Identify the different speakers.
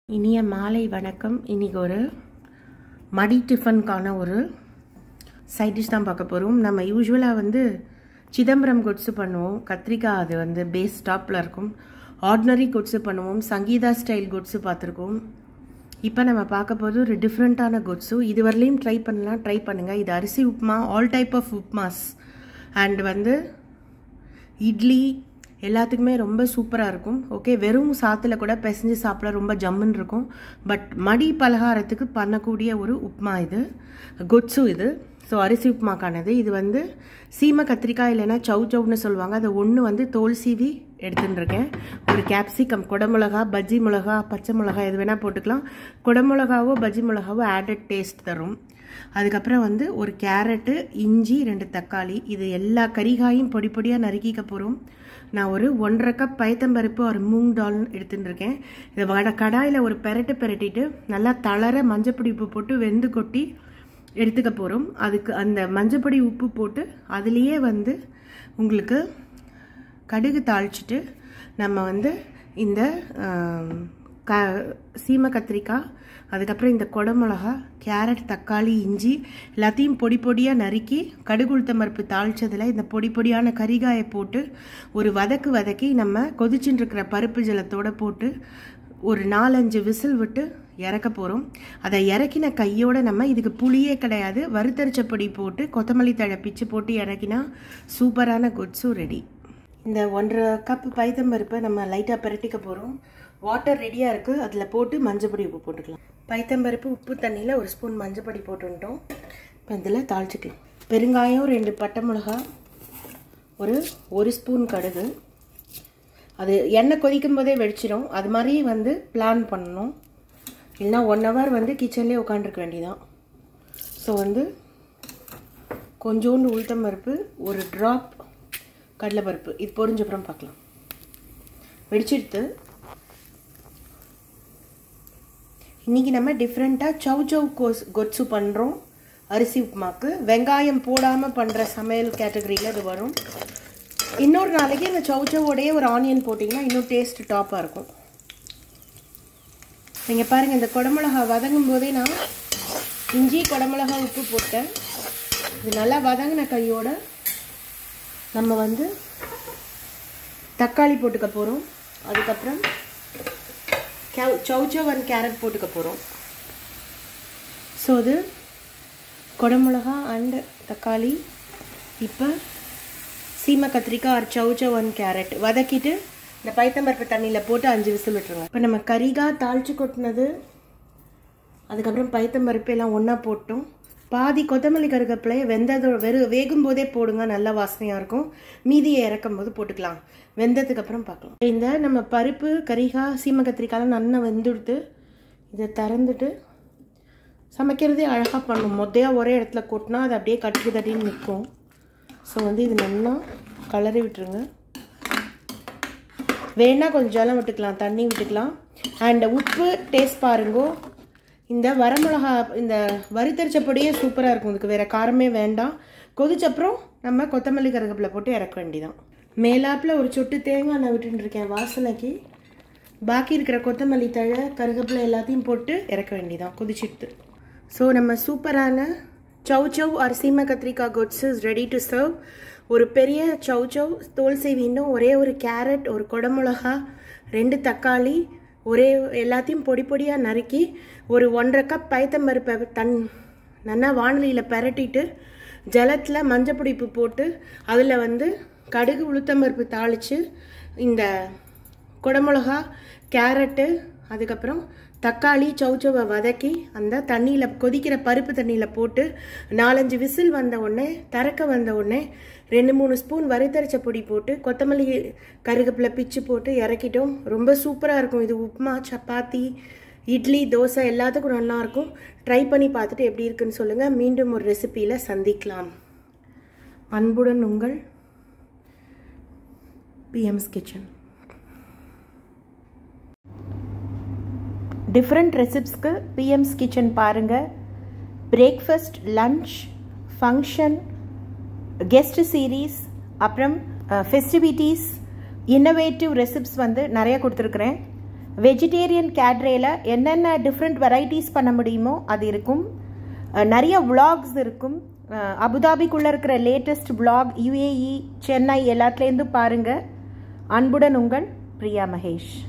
Speaker 1: இனிய மாலை வணக்கம் இன்னைக்கு ஒரு மடி டிஃபனுக்கான ஒரு சைட் டிஷ் தான் பார்க்க போகிறோம் நம்ம யூஸ்வலாக வந்து சிதம்பரம் கொட்ஸு பண்ணுவோம் கத்திரிக்காய் அது வந்து பேஸ் டாப்பில் இருக்கும் ஆர்டினரி கொட்ஸு பண்ணுவோம் சங்கீதா ஸ்டைல் கொட்ஸு பார்த்துருக்கோம் இப்போ நம்ம பார்க்க போகிறது ஒரு டிஃப்ரெண்ட்டான கொட்ஸு இது வரலையும் ட்ரை பண்ணலாம் ட்ரை பண்ணுங்கள் இது அரிசி upma all type of upmas and வந்து இட்லி எல்லாத்துக்குமே ரொம்ப சூப்பராக இருக்கும் ஓகே வெறும் சாத்தில் கூட பிசைஞ்சு சாப்பிட ரொம்ப ஜம்முன்னு இருக்கும் பட் மடி பலகாரத்துக்கு பண்ணக்கூடிய ஒரு உப்மா இது கொட்ஸு இது ஸோ அரிசி உப்புமாக்கானது இது வந்து சீம கத்திரிக்காய் இல்லைன்னா சவு சவுன்னு சொல்லுவாங்க அது ஒன்று வந்து தோல் சீவி எடுத்துன்னு இருக்கேன் ஒரு கேப்சிகம் குடமிளகா பஜ்ஜி மிளகா பச்சை மிளகா எது வேணால் போட்டுக்கலாம் குடமிளகாவோ பஜ்ஜி மிளகாவோ ஆடட் டேஸ்ட் தரும் அதுக்கப்புறம் வந்து ஒரு கேரட்டு இஞ்சி ரெண்டு தக்காளி இது எல்லா கறிகாயும் பொடி பொடியாக நறுக்கிக்க போகிறோம் நான் ஒரு ஒன்றரை கப் பயத்தம்பருப்பு ஒரு மூங் டால் எடுத்துட்டு இருக்கேன் இதை வட கடாயில் ஒரு பெரட்டு பெரட்டிட்டு நல்லா தளர மஞ்சப்பொடி உப்பு போட்டு வெந்து கொட்டி எடுத்துக்க போகிறோம் அதுக்கு அந்த மஞ்சப்பொடி உப்பு போட்டு அதுலேயே வந்து உங்களுக்கு கடுகு தாளிச்சிட்டு நம்ம வந்து இந்த க சீம கத்திரிக்காய் அதுக்கப்புறம் இந்த குடமிளகா கேரட் தக்காளி இஞ்சி எல்லாத்தையும் பொடி பொடியாக நறுக்கி கடுகு உளுத்தம் பருப்பு தாளிச்சதில் இந்த பொடி பொடியான கறிகாயை போட்டு ஒரு வதக்கு வதக்கி நம்ம கொதிச்சுட்டு இருக்கிற பருப்பு ஜலத்தோடு போட்டு ஒரு நாலஞ்சு விசில் விட்டு இறக்க போகிறோம் அதை இறக்கின கையோடு நம்ம இதுக்கு புளியே கிடையாது வறுத்தரிச்ச பொடி போட்டு கொத்தமல்லி தழை பிச்சு போட்டு இறக்கினா சூப்பரான குட்ஸும் ரெடி இந்த ஒன்றரை கப் பைத்தம்பருப்பை நம்ம லைட்டாக பிரட்டிக்க போகிறோம் வாட்டர் ரெடியாக இருக்குது அதில் போட்டு மஞ்சப்பொடி உப்பு போட்டுக்கலாம் பைத்தம்பருப்பு உப்பு தண்ணியில் ஒரு ஸ்பூன் மஞ்சப்பொடி போட்டுட்டோம் இப்போ இதில் தாளிச்சிக்கலாம் பெருங்காயம் ரெண்டு பட்டை மிளகா ஒரு ஒரு ஸ்பூன் கடுகு அது எண்ணெய் கொதிக்கும் போதே வெடிச்சிடும் அது மாதிரி வந்து பிளான் பண்ணணும் இல்லைனா ஒன் ஹவர் வந்து கிச்சன்லேயே உட்காந்துருக்க வேண்டியதான் ஸோ வந்து கொஞ்சோண்டு உளுத்தம் பருப்பு ஒரு ட்ராப் கடலைப்பருப்பு இது பொரிஞ்சப்புறம் பார்க்கலாம் வெடிச்சிடுத்து இன்றைக்கி நம்ம டிஃப்ரெண்ட்டாக சவ் சவ் கோஸ் கொட்ஸு பண்ணுறோம் அரிசி உப்புமாக்கு வெங்காயம் போடாமல் பண்ணுற சமையல் கேட்டகரியில் இது வரும் இன்னொரு நாளைக்கு இந்த சவ் சவ்வோடையே ஒரு ஆனியன் போட்டிங்கன்னா இன்னும் டேஸ்ட் டாப்பாக இருக்கும் நீங்கள் பாருங்கள் இந்த குடமிளகா வதங்கும் போதே நான் இஞ்சி குடமிளகா உப்பு போட்டேன் இது நல்லா வதங்கின கையோட நம்ம வந்து தக்காளி போட்டுக்க போகிறோம் அதுக்கப்புறம் சவுச்சவ் அண்ட் கேரட் போட்டுக்க போகிறோம் ஸோ அது குடமிளகா அண்ட் தக்காளி இப்போ சீம கத்திரிக்காய் ஆர் சவுச்சவ் அண்ட் கேரட் வதக்கிட்டு இந்த பைத்தம்பருப்பு தண்ணியில் போட்டு அஞ்சு விசில் விட்டுருங்க இப்போ நம்ம கறிகாய் தாளித்து கொட்டினது அதுக்கப்புறம் பைத்தம்பருப்பு எல்லாம் ஒன்றா போட்டோம் பாதி கொத்தமல்லி கருகப்பிலையை வெந்ததோ வெறும் வேகும் போதே போடுங்க நல்ல வாசனையாக இருக்கும் மீதியை இறக்கும் போது போட்டுக்கலாம் வெந்ததுக்கு அப்புறம் பார்க்கலாம் இந்த நம்ம பருப்பு கரிகாய் சீம கத்திரிக்காய்லாம் நல்லா வெந்துடுத்து இதை திறந்துட்டு சமைக்கிறதே அழகாக பண்ணும் மொத்தையாக ஒரே இடத்துல கொட்டினா அது அப்படியே கட்டி தட்டின்னு நிற்கும் ஸோ வந்து இது நல்லா கலரி விட்டுருங்க வேணால் கொஞ்சம் ஜலம் விட்டுக்கலாம் தண்ணி விட்டுக்கலாம் அண்ட் உப்பு டேஸ்ட் பாருங்கோ இந்த வரமிளகா இந்த வறுத்தரிச்ச பொடியே சூப்பராக இருக்கும் இதுக்கு வேறு காரமே வேண்டாம் கொதிச்சப்புறம் நம்ம கொத்தமல்லி கருகப்பில் போட்டு இறக்க வேண்டியதான் மேலாப்பில் ஒரு சொட்டு தேங்காய் நான் விட்டுருக்கேன் வாசனைக்கு பாக்கி இருக்கிற கொத்தமல்லி தழை கருகப்பில் எல்லாத்தையும் போட்டு இறக்க வேண்டியதான் கொதிச்சிடுது ஸோ நம்ம சூப்பரான சவ் சவ் ஆர் சீம கத்திரிக்காய் goods is ready to serve ஒரு பெரிய சவ் சவ் தோல் செய்வி இன்னும் ஒரே ஒரு கேரட் ஒரு குடமிளகா ரெண்டு தக்காளி ஒரே எல்லாத்தையும் பொடி பொடியாக நறுக்கி ஒரு ஒன்றரை கப் பயத்தம்பருப்பை தன் நல்லா வானலியில் பரட்டிட்டு ஜலத்தில் மஞ்சப்பொடி உப்பு போட்டு அதில் வந்து கடுகு உளுத்தம்பருப்பு தாளித்து இந்த குடமிளகா கேரட்டு அதுக்கப்புறம் தக்காளி சவுச்சவை வதக்கி அந்த தண்ணியில் கொதிக்கிற பருப்பு தண்ணியில் போட்டு நாலஞ்சு விசில் வந்த உடனே திறக்க வந்த உடனே ரெண்டு மூணு ஸ்பூன் வறுத்தரைச்ச பொடி போட்டு கொத்தமல்லி கருகப்பில் பிச்சு போட்டு இறக்கிட்டோம் ரொம்ப சூப்பராக இருக்கும் இது உப்புமா சப்பாத்தி இட்லி தோசை எல்லாத்துக்கும் நல்லாயிருக்கும் ட்ரை பண்ணி பார்த்துட்டு எப்படி இருக்குன்னு சொல்லுங்கள் மீண்டும் ஒரு ரெசிப்பியில் சந்திக்கலாம் அன்புடன் உங்கள் பிஎம்ஸ் கிச்சன் டிஃப்ரெண்ட் ரெசிப்ஸ்க்கு பிஎம்ஸ் கிச்சன் பாருங்கள் breakfast lunch function guest series அப்புறம் ஃபெஸ்டிவிட்டீஸ் இன்னோவேட்டிவ் ரெசிப்ஸ் வந்து நிறைய கொடுத்துருக்குறேன்
Speaker 2: வெஜிடேரியன் கேட்ரேல என்னென்ன டிஃப்ரெண்ட் வெரைட்டிஸ் பண்ண முடியுமோ அது இருக்கும் அஹ், நிறைய vlogs இருக்கும் அஹ், அபுதாபிக்குள்ளே இருக்கிற லேட்டஸ்ட் vlog யுஏஇ சென்னை எல்லாத்துலேருந்து பாருங்கள் அன்புடன் உங்கள் பிரியா மகேஷ்